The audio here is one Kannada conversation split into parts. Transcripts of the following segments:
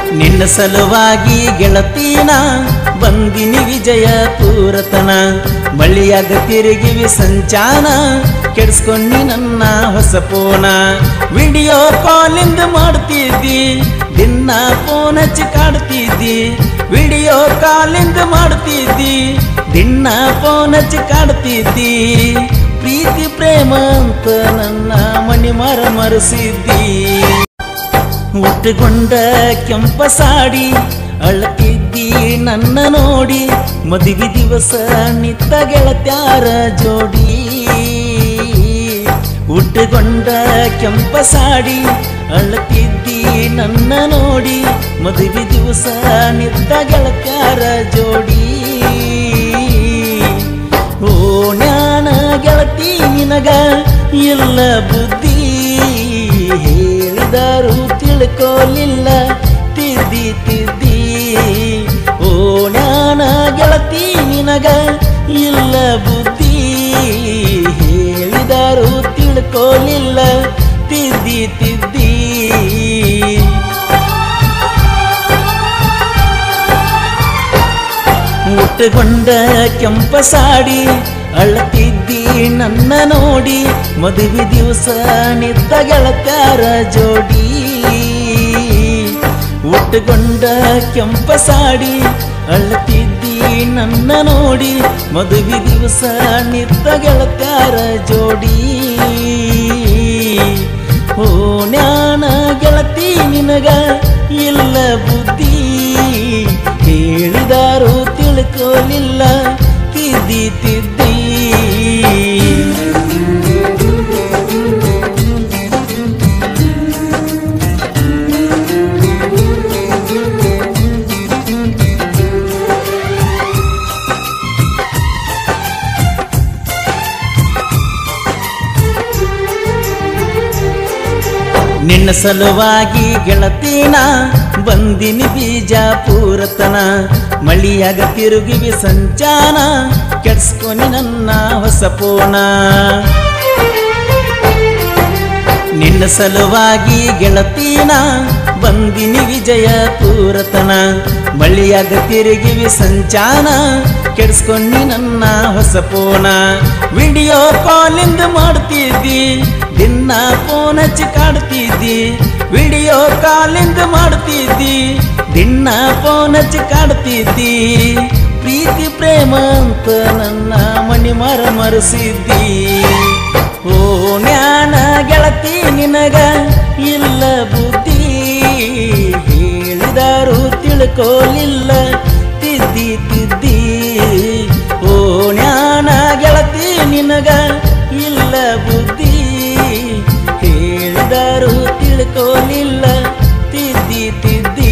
ನಿನ್ನ ಸಲುವಾಗಿ ಗೆಳತೀನ ಬಂದಿನಿ ವಿಜಯಪುರತನ ಮಳಿಯಾಗ ತಿರುಗಿವಿ ಸಂಚಾನ ಕೆಡ್ಸ್ಕೊಂಡಿ ನನ್ನ ಹೊಸ ಫೋನ ವಿಡಿಯೋ ಕಾಲಿಂದ ಮಾಡ್ತಿದ್ದಿ ದಿನ ಫೋನ್ ಹಚ್ಚಿ ಕಾಡ್ತಿದ್ದಿ ವಿಡಿಯೋ ಕಾಲಿಂದ ಮಾಡ್ತಿದ್ದಿ ದಿನ ಫೋನ್ ಹಚ್ಚಿ ಕಾಡ್ತಿದ್ದಿ ಪ್ರೀತಿ ಪ್ರೇಮ ಅಂತ ನನ್ನ ಮಣಿ ಮರ ಮರೆಸಿದ್ದಿ ಹುಟ್ಟುಕೊಂಡ ಕೆಂಪ ಸಾಡಿ ಅಳತಿದ್ದಿ ನನ್ನ ನೋಡಿ ಮದುವೆ ದಿವಸ ನಿತ್ತ ಗೆಳತ್ಯಾರ ಜೋಡಿ ಹುಟ್ಟುಕೊಂಡ ಕೆಂಪ ಸಾಡಿ ಅಳತಿದ್ದಿ ನನ್ನ ನೋಡಿ ಮದುವೆ ದಿವಸ ನಿತ್ತ ಗೆಳತ್ಯಾರ ಜೋಡಿ ಓ ಜ್ಞಾನ ಗೆಳತಿ ನಿನಗ ಇಲ್ಲ ಬುದ್ಧಿ ಹೇಳಿದರು ತಿಳ್ಕೋಲಿಲ್ಲ ತಿದ್ದಿ ತಿದ್ದಿ ಓ ಜ್ಞಾನ ಗೆಳತಿ ನಿನಗ ಇಲ್ಲ ಬುದ್ಧಿ ಹೇಳಿದರು ತಿಳ್ಕೋಲಿಲ್ಲ ತಿದ್ದಿ ತಿದ್ದಿ ಮುಟ್ಟುಕೊಂಡ ಕೆಂಪ ಸಾಡಿ ಅಳತಿದ್ದಿ ನನ್ನ ನೋಡಿ ಮದುವೆ ದಿವಸ ನಿತ್ತ ಗೆಳತ್ಯಾರ ಜೋಡಿ ಹುಟ್ಟುಕೊಂಡ ಕೆಂಪ ಸಾಡಿ ಅಳತಿದ್ದಿ ನನ್ನ ನೋಡಿ ಮದುವೆ ದಿವಸ ನಿತ್ತ ಗೆಳತ್ಯಾರ ಜೋಡಿ ಓ ಜ್ಞಾನ ಗೆಳತಿ ನಿನಗ ಇಲ್ಲ ಬುದ್ಧಿ ಹೇಳಿದಾರು ತಿಳ್ಕೋಲಿಲ್ಲ ತಿದ್ದಿ ತಿದ್ದಿ ನಿನ್ನ ಸಲುವಾಗಿ ಗೆಳತೀನ ಬಂದಿನಿ ಬೀಜಾಪುರತನ ಮಳಿಯಾಗ ತಿರುಗಿವಿ ಸಂಚಾನ ಕೆಡ್ಸ್ಕೊನಿ ನನ್ನ ಹೊಸ ಪೋಣ ನಿನ್ನ ಸಲುವಾಗಿ ಗೆಳತೀನ ಬಂದಿನಿ ವಿಜಯಪುರತನ ಮಳಿಯಾಗ ತಿರುಗಿವಿ ಸಂಚಾನ ಕೆಡ್ಸ್ಕೊಂಡಿ ನನ್ನ ಹೊಸ ಫೋನ ವಿಡಿಯೋ ಕಾಲಿಂದ ಮಾಡ್ತಿದ್ದಿ ದಿನ ಫೋನ್ ಹಚ್ಚಿ ಕಾಡ್ತಿದ್ದಿ ವಿಡಿಯೋ ಕಾಲಿಂದ ಮಾಡ್ತಿದ್ದಿ ದಿನ ಫೋನ್ ಹಚ್ಚಿ ಕಾಡ್ತಿದ್ದಿ ಪ್ರೀತಿ ಪ್ರೇಮ ಅಂತ ನನ್ನ ಮಣಿ ಮರ ಮರೆಸಿದ್ದಿ ಓ ಜ್ಞಾನ ಗೆಳತಿ ನಿನಗ ಇಲ್ಲ ಬುದ್ಧಿ ಹೇಳಿದಾರು ತಿಳ್ಕೋಲಿಲ್ಲ ತಿದ್ದಿ ತಿದ್ದಿ ಓ ಜ್ಞಾನ ಗೆಳತಿ ನಿನಗ ಇಲ್ಲ ಬುದ್ಧಿ ಹೇಳಿದಾರು ತಿಳ್ಕೋಲಿಲ್ಲ ತಿದ್ದಿ ತಿದ್ದಿ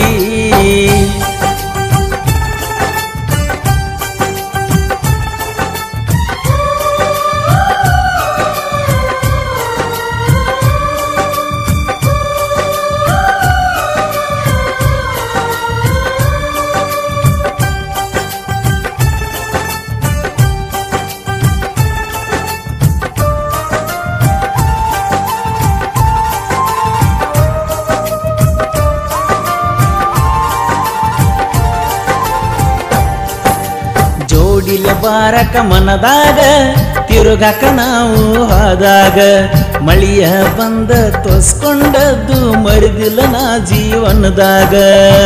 ಜೋಡಿಲೆ ಬಾರಕ ಮನದಾಗ ತಿರುಗಾಕ ನಾವು ಹೋದಾಗ ಮಳಿಯ ಬಂದ ತೋಸ್ಕೊಂಡದ್ದು ಮರಿದಿಲ್ಲ ನಾ ಜೀವನದಾಗ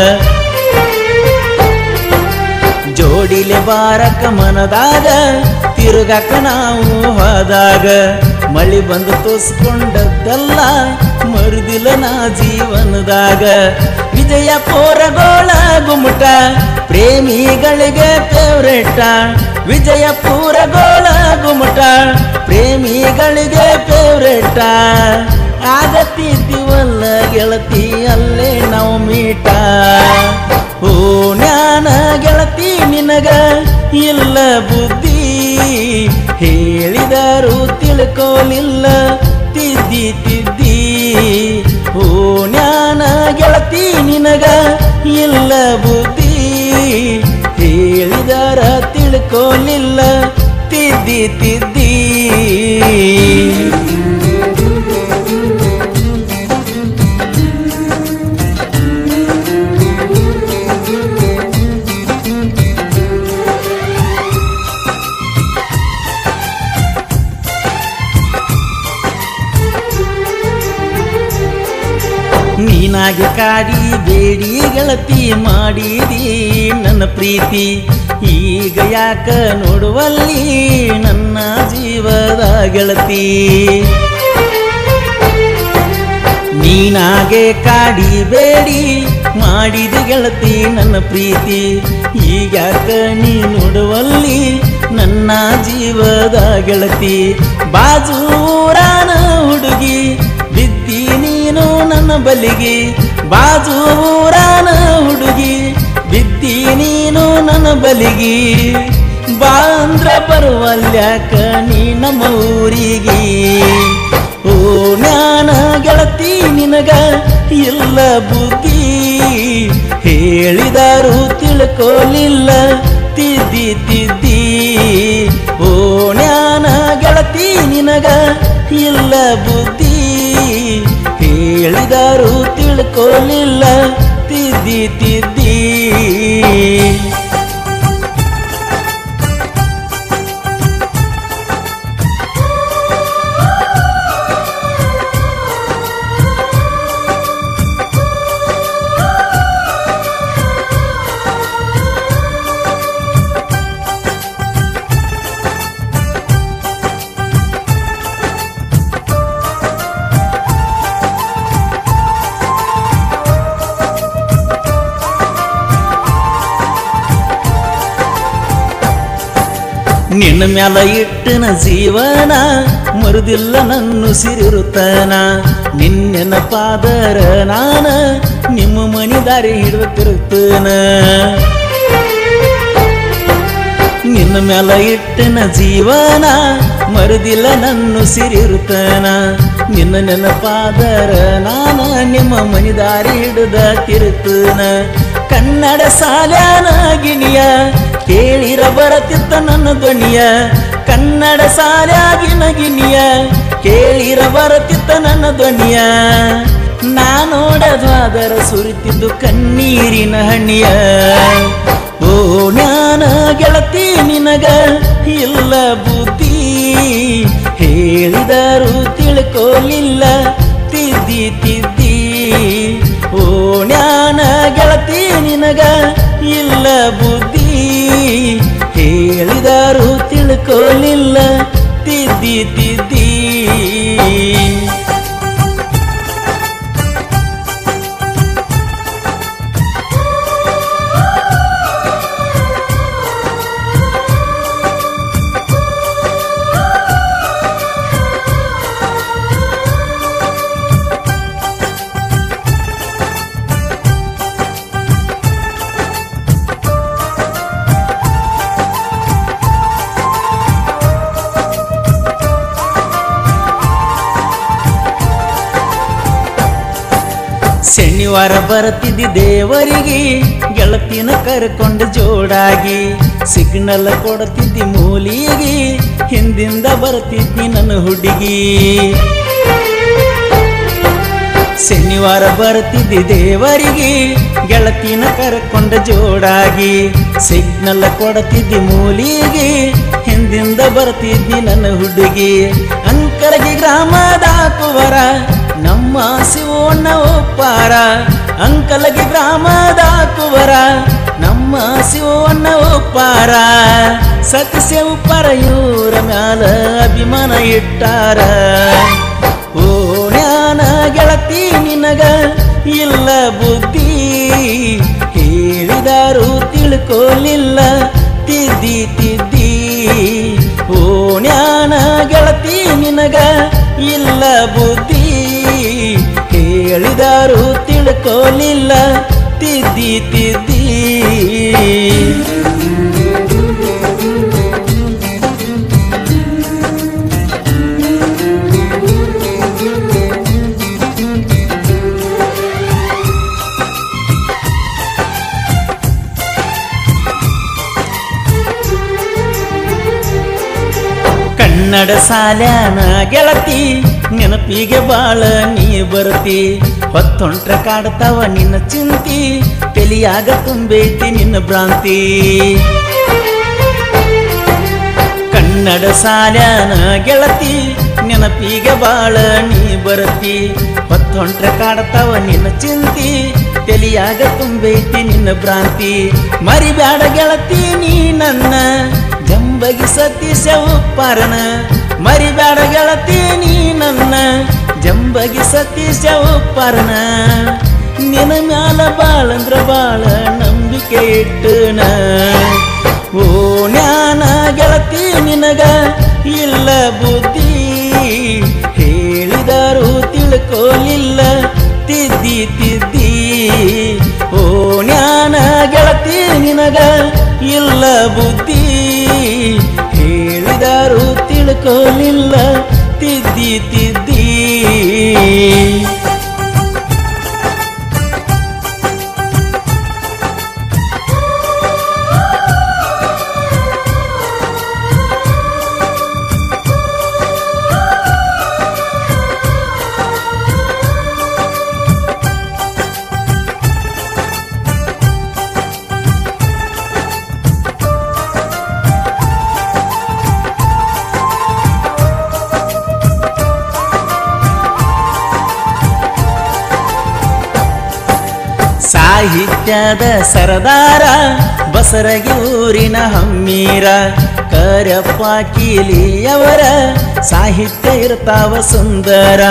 ಜೋಡಿಲೆ ಬಾರಕ ಮನದಾಗ ತಿರುಗಾಕ ನಾವು ಹೋದಾಗ ಮಳಿ ಬಂದು ತೋಸ್ಕೊಂಡದ್ದಲ್ಲ ಮರುದಿಲ್ಲ ನಾ ಜೀವನದಾಗ ವಿಜಯ ಪೋರಗೋಳ ಗುಮ್ಮಟ ಪ್ರೇಮಿಗಳಿಗೆ ಫೇವ್ರೇಟ ವಿಜಯ ಪೂರಗೋಳ ಗುಮ್ಮಟ ಪ್ರೇಮಿಗಳಿಗೆ ಫೇವ್ರೇಟ ಆಗತ್ತಿದ್ದೀವಲ್ಲ ಗೆಳತಿ ಅಲ್ಲೇ ನಾವು ಮೀಟ ಓ ಜ್ಞಾನ ಗೆಳತಿ ನಿನಗ ಇಲ್ಲ ಬುದ್ಧಿ ಹೇಳಿದರು ತಿಳ್ಕೋಲಿಲ್ಲ ತಿದ್ದಿ ತಿದ್ದಿ ಓ ಜ್ಞಾನ ಗೆಳತಿ ನಿನಗ ಇಲ್ಲ ಬುದ್ಧಿ ಹೇಳಿದರ ತಿಳ್ಕೋಲಿಲ್ಲ ತಿದ್ದಿ ತಿದ್ದಿ ನೀನಾಗೆ ಕಾಡಿ ಬೇಡಿ ಗೆಳತಿ ಮಾಡಿದಿ ನನ್ನ ಪ್ರೀತಿ ಈಗ ಯಾಕ ನೋಡುವಲ್ಲಿ ನನ್ನ ಜೀವದ ಗೆಳತಿ ನೀನಾಗೆ ಕಾಡಿ ಬೇಡಿ ಮಾಡಿದ ಗೆಳತಿ ನನ್ನ ಪ್ರೀತಿ ಈಗ್ಯಾಕ ನೀ ನೋಡುವಲ್ಲಿ ನನ್ನ ಜೀವದ ಗೆಳತಿ ಬಾಜೂರಾನ ಹುಡುಗಿ ಬಿದ್ದಿ ನೀನು ನನ್ನ ಬಲಿಗೆ ಬಾಜೂರಾನ ಹುಡುಗಿ ಬಿದ್ದಿ ನೀನು ನನ್ನ ಬಲಿಗೆ ಬಾ ಅಂದ್ರ ಬರುವಲ್ಯಾಕ ನೀ ನಮ್ಮ ಊರಿಗೆ ಓ ಜ್ಞಾನ ಗೆಳತಿ ನಿನಗ ಇಲ್ಲ ಬುದ್ಧಿ ಹೇಳಿದಾರು ತಿಳ್ಕೋಲಿಲ್ಲ ತಿದ್ದಿ ತಿದ್ದಿ ಓ ಜ್ಞಾನ ಗೆಳತಿ ನಿನಗ ಇಲ್ಲ ಬುದ್ಧಿ ಹೇಳಿದಾರು ತಿಳ್ಕೋಲಿಲ್ಲ ತಿದ್ದಿ ತಿದ್ದಿ ನಿನ್ನ ಮ್ಯಾಲ ಇಟ್ಟನ ಜೀವನ ಮರುದಿಲ್ಲ ನನ್ನ ಸಿರಿರುತ್ತನ ನಿನ್ನೆನ ಪಾದರ ನಾನ ನಿಮ್ಮ ಮನಿ ದಾರಿ ಹಿಡಿದು ತಿರುಗ್ತನ ನಿನ್ನ ಮ್ಯಾಲ ಇಟ್ಟನ ಜೀವನ ಮರುದಿಲ್ಲ ನನ್ನ ಸಿರಿರುತ್ತನ ನಿನ್ನ ನೆನಪಾದರ ನಾನ ನಿಮ್ಮ ಮನಿ ದಾರಿ ಹಿಡಿದ ತಿರುಗ್ತನ ಕನ್ನಡ ಸಾಲ್ಯಾನ ಗಿಣಿಯ ಕೇಳಿರ ಬರತಿತ್ತ ನನ್ನ ಧ್ವನಿಯ ಕನ್ನಡ ಸಾಲ್ಯಾಗಿನ ಗಿಣಿಯ ಕೇಳಿರ ಬರತಿತ್ತ ನನ್ನ ಧ್ವನಿಯ ನಾ ನೋಡದಾದರ ಸುರಿತಿದ್ದು ಕಣ್ಣೀರಿನ ಹಣ್ಣಿಯ ಓ ಜ್ಞಾನ ಗೆಳತಿ ನಿನಗ ಇಲ್ಲ ಬುದ್ಧಿ ಹೇಳಿದರು ತಿಳ್ಕೋಲಿಲ್ಲ ತಿದ್ದಿ ತಿದ್ದಿ ಓ ಜ್ಞಾನ ಗೆಳತಿ ನಿನಗ ಇಲ್ಲ ಬುದ್ಧಿ ಹೇಳಿದರು ತಿಳ್ಕೋಲಿಲ್ಲ ತಿದ್ದಿ ತಿದ್ದಿ ಶನಿವಾರ ಬರ್ತಿದ್ದಿ ದೇವರಿಗೆ ಗೆಳತಿನ ಕರ್ಕೊಂಡು ಜೋಡಾಗಿ ಸಿಗ್ನಲ್ ಕೊಡ್ತಿದ್ದಿ ಮೂಲಿಗೆ ಹಿಂದಿಂದ ಬರ್ತಿದ್ದಿ ನನ್ನ ಹುಡುಗಿ ಶನಿವಾರ ಬರ್ತಿದ್ದಿ ದೇವರಿಗೆ ಗೆಳತಿನ ಕರ್ಕೊಂಡ ಜೋಡಾಗಿ ಸಿಗ್ನಲ್ ಕೊಡ್ತಿದ್ದಿ ಮೂಲಿಗೆ ಹಿಂದಿಂದ ಬರ್ತಿದ್ದಿ ನನ್ನ ಹುಡುಗಿ ಅಂಕಲಗಿ ಗ್ರಾಮದ ಕುವರ ನಮ್ಮ ಶಿವಣ್ಣ ಒಪ್ಪಾರ ಅಂಕಲಗಿ ಗ್ರಾಮದ ಕುವರ ನಮ್ಮ ಶಿವಣ್ಣ ಒಪ್ಪಾರ ಸತ್ಯ ಉಪ್ಪಾರ ಇವರ ಮ್ಯಾಲ ಅಭಿಮಾನ ಇಟ್ಟಾರ ಓ ಜ್ಞಾನ ಗೆಳತಿ ನಿನಗ ಇಲ್ಲ ಬುದ್ಧಿ ಹೇಳಿದಾರು ತಿಳ್ಕೋಲಿಲ್ಲ ತಿದ್ದಿ ತಿದ್ದಿ ಓ ಜ್ಞಾನ ಗೆಳತಿ ನಿನಗ ಇಲ್ಲ ಬುದ್ಧಿ ಹೇಳಿದಾರು ತಿಳ್ಕೋಲಿಲ್ಲ ತಿದ್ದಿ ತಿದ್ದಿ ಕನ್ನಡ ಸಾಲ್ಯಾನ ಗೆಳತಿ ನೆನಪಿಗೆ ಬಾಳ ನೀ ಬರ್ತಿ ಹೊತ್ತೊಂಟ್ರ ಕಾಡ್ತಾವ ನಿನ್ನ ಚಿಂತಿ ತಲಿಯಾಗ ತುಂಬೈತಿ ನಿನ್ನ ಭ್ರಾಂತಿ ಕನ್ನಡ ಕನ್ನಡ ಸಾಲ್ಯಾನ ಗೆಳತಿ ನೆನಪಿಗೆ ಬಾಳ ನೀ ಬರತಿ ಹೊತ್ತೊಂಟ್ರ ಕಾಡ್ತಾವ ನಿನ್ನ ಚಿಂತಿ ತಲಿಯಾಗ ತುಂಬೈತಿ ನಿನ್ನ ಭ್ರಾಂತಿ ಮರಿಬ್ಯಾಡ ಗೆಳತಿ ನೀ ನನ್ನ ಜಂಬಗಿ ಸತೀಶ ಉಪ್ಪಾರನ ಮರಿಬ್ಯಾಡ ಗೆಳತಿ ನೀ ನನ್ನ ಜಂಬಗಿ ಸತೀಶ ಉಪ್ಪಾರನ ನಿನ್ನ ಮ್ಯಾಲ ಬಾಳಂದ್ರ ಬಾಳ ನಂಬಿಕೆ ಇಟ್ಟನ ಓ ಜ್ಞಾನ ಗೆಳತಿ ನಿನಗ ಇಲ್ಲ ಬುದ್ಧಿ ಹೇಳಿದರು ತಿಳ್ಕೋಲಿಲ್ಲ ತಿದ್ದಿ ತಿದ್ದಿ ಓ ಜ್ಞಾನ ಗೆಳತಿ ನಿನಗ ಇಲ್ಲ ಬುದ್ಧಿ ಹೇಳಿದರು ತಿಳ್ಕೋಲಿಲ್ಲ ತಿದ್ದಿ ತಿದ್ದಿ ಸಾಹಿತ್ಯದ ಸರದಾರ ಬಸರಗಿ ಊರಿನ ಹಮ್ಮೀರ ಕರಪ್ಪ ಕೀಲಿಯವರ ಸಾಹಿತ್ಯ ಇರ್ತಾವ ಸುಂದರ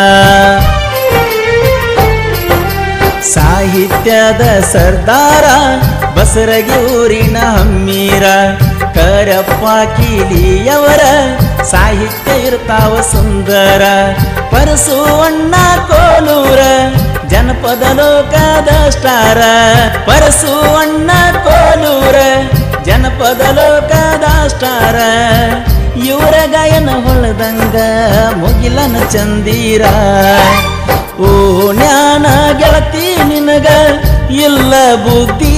ಸಾಹಿತ್ಯದ ಸರ್ದಾರ ಬಸರಗಿ ಊರಿನ ಹಮ್ಮೀರ ಕರಪ್ಪ ಕೀಲಿಯವರ ಸಾಹಿತ್ಯ ಇರ್ತಾವ ಸುಂದರ ಪರಸುವಣ್ಣ ಕೋಲೂರ ಜನಪದ ಲೋಕದ ಸ್ಟಾರ ಪರಸುವಣ್ಣ ಕೋಲೂರ ಜನಪದ ಲೋಕದ ಸ್ಟಾರ ಇವರ ಗಾಯನ ಹೊಳದಂಗ ಮುಗಿಲನ ಚಂದೀರ ಓ ಜ್ಞಾನ ಗೆಳತಿ ನಿನಗ ಇಲ್ಲ ಬುದ್ಧಿ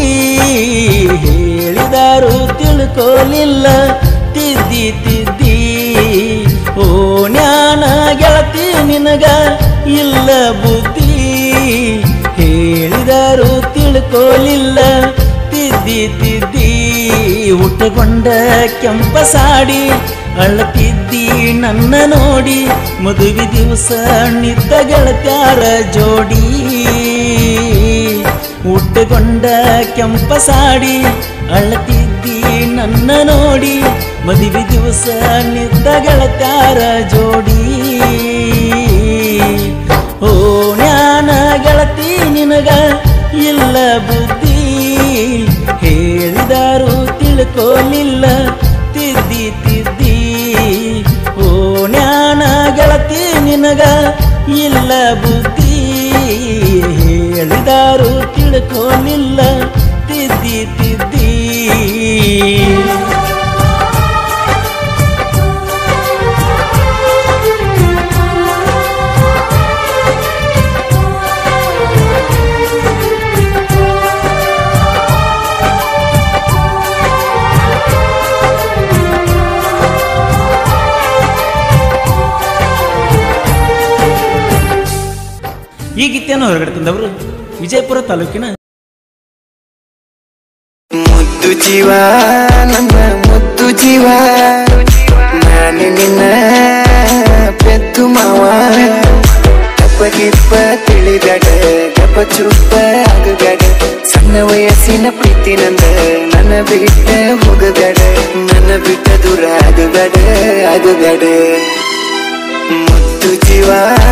ಹೇಳಿದರು ತಿಳ್ಕೋಲಿಲ್ಲ ತಿದ್ದಿ ತಿದ್ದಿ ಓ ಜ್ಞಾನ ಗೆಳತಿ ನಿನಗ ಇಲ್ಲ ಬುದ್ಧಿ ಹೇಳಿದರು ತಿಳ್ಕೋಲಿಲ್ಲ ತಿದ್ದಿ ತಿದ್ದಿ ಹುಟ್ಟುಕೊಂಡ ಕೆಂಪ ಸಾಡಿ ಅಳತಿದ್ದಿ ನನ್ನ ನೋಡಿ ಮದುವೆ ದಿವಸ ನಿದ್ದ ಗೆಳತ್ಯಾರ ಜೋಡಿ ಹುಟ್ಟುಕೊಂಡ ಕೆಂಪ ಸಾಡಿ ಅಳತಿದ್ದಿ ನನ್ನ ನೋಡಿ ಮದುವೆ ದಿವಸ ನಿದ್ದ ಗೆಳತ್ಯಾರ ಜೋಡಿ ಓ ಜ್ಞಾನ ಗೆಳತಿ ನಿನಗ ಇಲ್ಲ ಬುದ್ಧಿ ಹೇಳಿದರು ತಿಳ್ಕೋಲಿಲ್ಲ ತಿದ್ದಿ ತಿದ್ದಿ ಓ ಜ್ಞಾನ ಗೆಳತಿ ನಿನಗ ಇಲ್ಲ ಬುದ್ಧಿ ಹೇಳಿದರು ತಿಳ್ಕೋಲಿಲ್ಲ ತಿದ್ದಿ ತಿದ್ದಿ ಈ ಗೀತೆಯನ್ನು ಹೊರಗಡೆ ತಂದವರು ವಿಜಯಪುರ ತಾಲೂಕಿನ ಮುದ್ದು ಜೀವ ನನ್ನ ಮುದ್ದು ಜೀವ ನಾನು ನಿನ್ನ ಪೆದ್ದು ಮಾವ ತಪ್ಪ ಗಿಪ್ಪ ತಿಳಿದಡ ಗಪ್ಪ ಚುಪ್ಪ ಆಗಬೇಡ ಸಣ್ಣ ವಯಸ್ಸಿನ ಪ್ರೀತಿ ನಂದ ನನ್ನ ಬಿಟ್ಟ ಹೋಗಬೇಡ ನನ್ನ ಬಿಟ್ಟ ದೂರ ಆಗಬೇಡ ಆಗಬೇಡ ಮುದ್ದು ಜೀವ